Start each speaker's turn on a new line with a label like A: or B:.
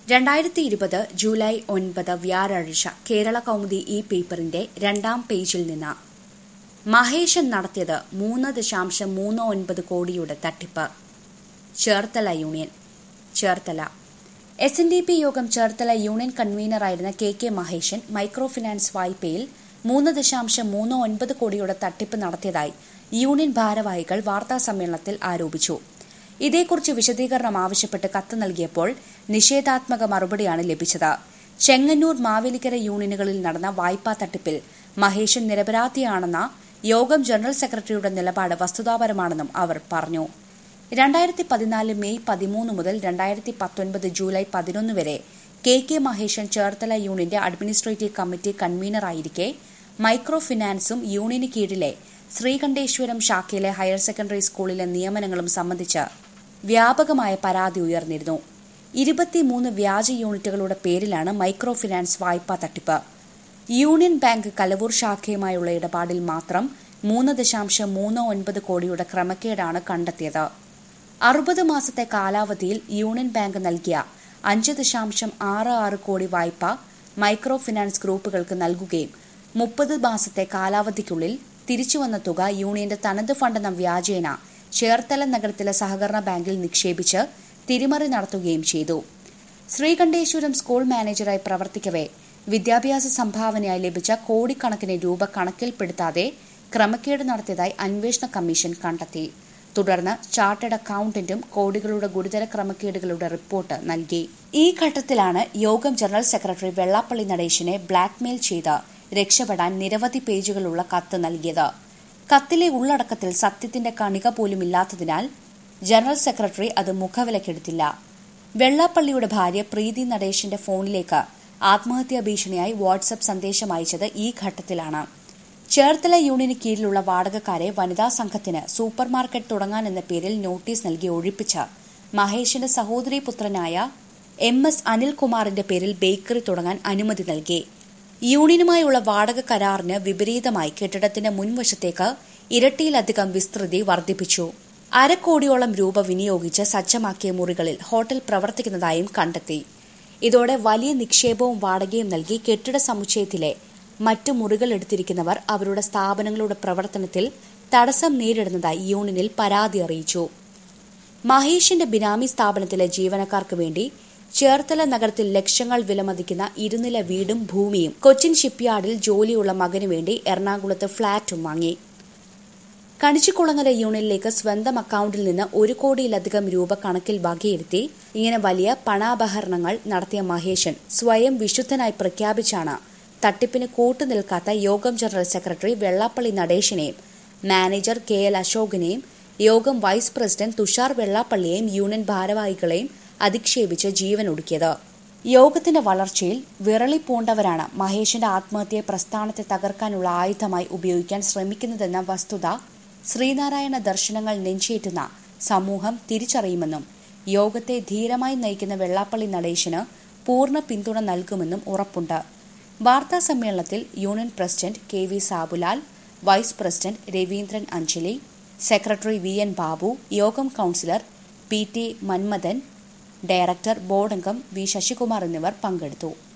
A: രണ്ടായിരത്തി ഇരുപത് ജൂലൈ ഒൻപത് വ്യാഴാഴ്ച കേരള കൗമുദി ഈ പേപ്പറിന്റെ രണ്ടാം പേജിൽ നിന്ന് മഹേഷൻ നടത്തിയത് മൂന്ന് ദശാംശം മൂന്ന് ഒൻപത് കോടിയുടെ തട്ടിപ്പ് Cherthala union Cherthala S N D P യോഗം ചേർത്തല യൂണിയൻ കൺവീനറായിരുന്ന K K Maheshan micro finance വായ്പയിൽ മൂന്ന് ദശാംശം മൂന്ന് ഒൻപത് കോടിയുടെ തട്ടിപ്പ് നടത്തിയതായി യൂണിയൻ ഭാരവാഹികൾ വാർത്താസമ്മേളനത്തിൽ ആരോപിച്ചു ഇതേക്കുറിച്ച് വിശദീകരണം ആവശ്യപ്പെട്ട് കത്ത് നൽകിയപ്പോൾ നിഷേധാത്മക മറുപടിയാണ് ലഭിച്ചത് ചെങ്ങന്നൂർ മാവേലിക്കര യൂണിയനുകളിൽ നടന്ന വായ്പാ തട്ടിപ്പിൽ മഹേഷൻ നിരപരാധിയാണെന്ന യോഗം ജനറൽ സെക്രട്ടറിയുടെ നിലപാട് വസ്തുതാപരമാണെന്നും അവർ പറഞ്ഞു രണ്ടായിരത്തി പതിനാല് മെയ് പതിമൂന്ന് മുതൽ രണ്ടായിരത്തി പത്തൊൻപത് ജൂലൈ പതിനൊന്ന് വരെ കെ കെ മഹേഷൻ ചേർത്തല യൂണിയന്റെ അഡ്മിനിസ്ട്രേറ്റീവ് കമ്മിറ്റി കൺവീനറായിരിക്കെ മൈക്രോ ഫിനാൻസും യൂണിയന് കീഴിലെ ശ്രീകണ്ഠേശ്വരം ശാഖയിലെ ഹയർ സെക്കൻഡറി സ്കൂളിലെ നിയമനങ്ങളും സംബന്ധിച്ച് വ്യാപകമായ പരാതി ഉയർന്നിരുന്നു ഇരുപത്തിമൂന്ന് വ്യാജ യൂണിറ്റുകളുടെ പേരിലാണ് മൈക്രോ ഫിനാൻസ് വായ്പാ തട്ടിപ്പ് യൂണിയൻ ബാങ്ക് കലവൂർ ശാഖയുമായുള്ള ഇടപാടിൽ മാത്രം മൂന്ന് ദശാംശം മൂന്ന് ഒൻപത് കോടിയുടെ ക്രമക്കേടാണ് കണ്ടെത്തിയത് അറുപത് മാസത്തെ കാലാവധിയിൽ യൂണിയൻ ബാങ്ക് നൽകിയ അഞ്ച് ദശാംശം ആറ് ആറ് കോടി വായ്പ മൈക്രോ ഫിനാൻസ് ഗ്രൂപ്പുകൾക്ക് നൽകുകയും മുപ്പത് മാസത്തെ കാലാവധിക്കുള്ളിൽ തിരിച്ചുവന്ന തുക യൂണിയന്റെ തനത് ഫണ്ടെന്ന വ്യാജേന ചേർത്തല നഗരത്തിലെ സഹകരണ ബാങ്കിൽ നിക്ഷേപിച്ച് തിരിമറി നടത്തുകയും ചെയ്തു ശ്രീകണ്ഠേശ്വരം സ്കൂൾ മാനേജറായി പ്രവർത്തിക്കവേ വിദ്യാഭ്യാസ സംഭാവനയായി ലഭിച്ച കോടിക്കണക്കിന് രൂപ കണക്കിൽപ്പെടുത്താതെ ക്രമക്കേട് നടത്തിയതായി അന്വേഷണ കമ്മീഷൻ കണ്ടെത്തി തുടർന്ന് ചാർട്ടേഡ് അക്കൌണ്ടന്റും കോടികളുടെ ഗുരുതര ക്രമക്കേടുകളുടെ റിപ്പോർട്ട് നൽകി ഈ ഘട്ടത്തിലാണ് യോഗം ജനറൽ സെക്രട്ടറി വെള്ളാപ്പള്ളി നടേശനെ ബ്ലാക്ക്മെയിൽ ചെയ്ത് രക്ഷപ്പെടാൻ നിരവധി പേജുകളുള്ള കത്ത് നൽകിയത് കത്തിലെ ഉള്ളടക്കത്തിൽ സത്യത്തിന്റെ കണിക പോലും ഇല്ലാത്തതിനാൽ ജനറൽ സെക്രട്ടറി അത് മുഖവിലക്കെടുത്തില്ല വെള്ളാപ്പള്ളിയുടെ ഭാര്യ പ്രീതി നടേശന്റെ ഫോണിലേക്ക് ആത്മഹത്യാ ഭീഷണിയായി വാട്സ്ആപ്പ് സന്ദേശം അയച്ചത് ഈ ഘട്ടത്തിലാണ് ചേർത്തല യൂണിയന് കീഴിലുള്ള വാടകക്കാരെ വനിതാ സംഘത്തിന് സൂപ്പർമാർക്കറ്റ് തുടങ്ങാനെന്ന പേരിൽ നോട്ടീസ് നൽകി ഒഴിപ്പിച്ച മഹേഷിന്റെ സഹോദരി പുത്രനായ എം എസ് അനിൽകുമാറിന്റെ പേരിൽ ബേക്കറി തുടങ്ങാൻ അനുമതി നൽകി യൂണിയനുമായുള്ള വാടക കരാറിന് വിപരീതമായി കെട്ടിടത്തിന്റെ മുൻവശത്തേക്ക് ഇരട്ടിയിലധികം വിസ്തൃതി വർദ്ധിപ്പിച്ചു അരക്കോടിയോളം രൂപ വിനിയോഗിച്ച് സജ്ജമാക്കിയ മുറികളിൽ ഹോട്ടൽ പ്രവർത്തിക്കുന്നതായും കണ്ടെത്തി ഇതോടെ വലിയ നിക്ഷേപവും വാടകയും നൽകി കെട്ടിട സമുച്ചയത്തിലെ മറ്റു മുറികൾ എടുത്തിരിക്കുന്നവർ അവരുടെ സ്ഥാപനങ്ങളുടെ പ്രവർത്തനത്തിൽ തടസ്സം നേരിടുന്നതായി യൂണിയനിൽ പരാതി അറിയിച്ചു മഹേഷിന്റെ ബിനാമി സ്ഥാപനത്തിലെ ജീവനക്കാർക്ക് വേണ്ടി ചേർത്തല നഗരത്തിൽ ലക്ഷങ്ങൾ വിലമതിക്കുന്ന ഇരുനില വീടും ഭൂമിയും കൊച്ചിൻ ഷിപ്പ്യാർഡിൽ ജോലിയുള്ള മകനു വേണ്ടി എറണാകുളത്ത് ഫ്ളാറ്റും വാങ്ങി കണിച്ചിക്കുളങ്ങര യൂണിയനിലേക്ക് സ്വന്തം അക്കൌണ്ടിൽ നിന്ന് ഒരു കോടിയിലധികം രൂപ കണക്കിൽ വകയിരുത്തി ഇങ്ങനെ വലിയ പണാപഹരണങ്ങൾ നടത്തിയ മഹേഷൻ സ്വയം വിശുദ്ധനായി പ്രഖ്യാപിച്ചാണ് തട്ടിപ്പിന് കൂട്ടുനിൽക്കാത്ത യോഗം ജനറൽ സെക്രട്ടറി വെള്ളാപ്പള്ളി നടേശനെയും മാനേജർ കെ എൽ അശോകനെയും യോഗം വൈസ് പ്രസിഡന്റ് തുഷാർ വെള്ളാപ്പള്ളിയെയും യൂണിയൻ ഭാരവാഹികളെയും അധിക്ഷേപിച്ച് ജീവനൊടുക്കിയത് യോഗത്തിന്റെ വളർച്ചയിൽ വിറളിപ്പൂണ്ടവരാണ് മഹേഷിന്റെ ആത്മഹത്യയെ പ്രസ്ഥാനത്തെ തകർക്കാനുള്ള ആയുധമായി ഉപയോഗിക്കാൻ ശ്രമിക്കുന്നതെന്ന വസ്തുത ശ്രീനാരായണ ദർശനങ്ങൾ നെഞ്ചേറ്റുന്ന സമൂഹം തിരിച്ചറിയുമെന്നും യോഗത്തെ ധീരമായി നയിക്കുന്ന വെള്ളാപ്പള്ളി നടേശന് പൂർണ്ണ പിന്തുണ നൽകുമെന്നും ഉറപ്പുണ്ട് വാർത്താ സമ്മേളനത്തിൽ union president K V Sabulal vice president Raveendran Anjali secretary V N Babu യോഗം councillor P T Manmathan director ബോർഡംഗം വി ശശികുമാർ എന്നിവർ പങ്കെടുത്തു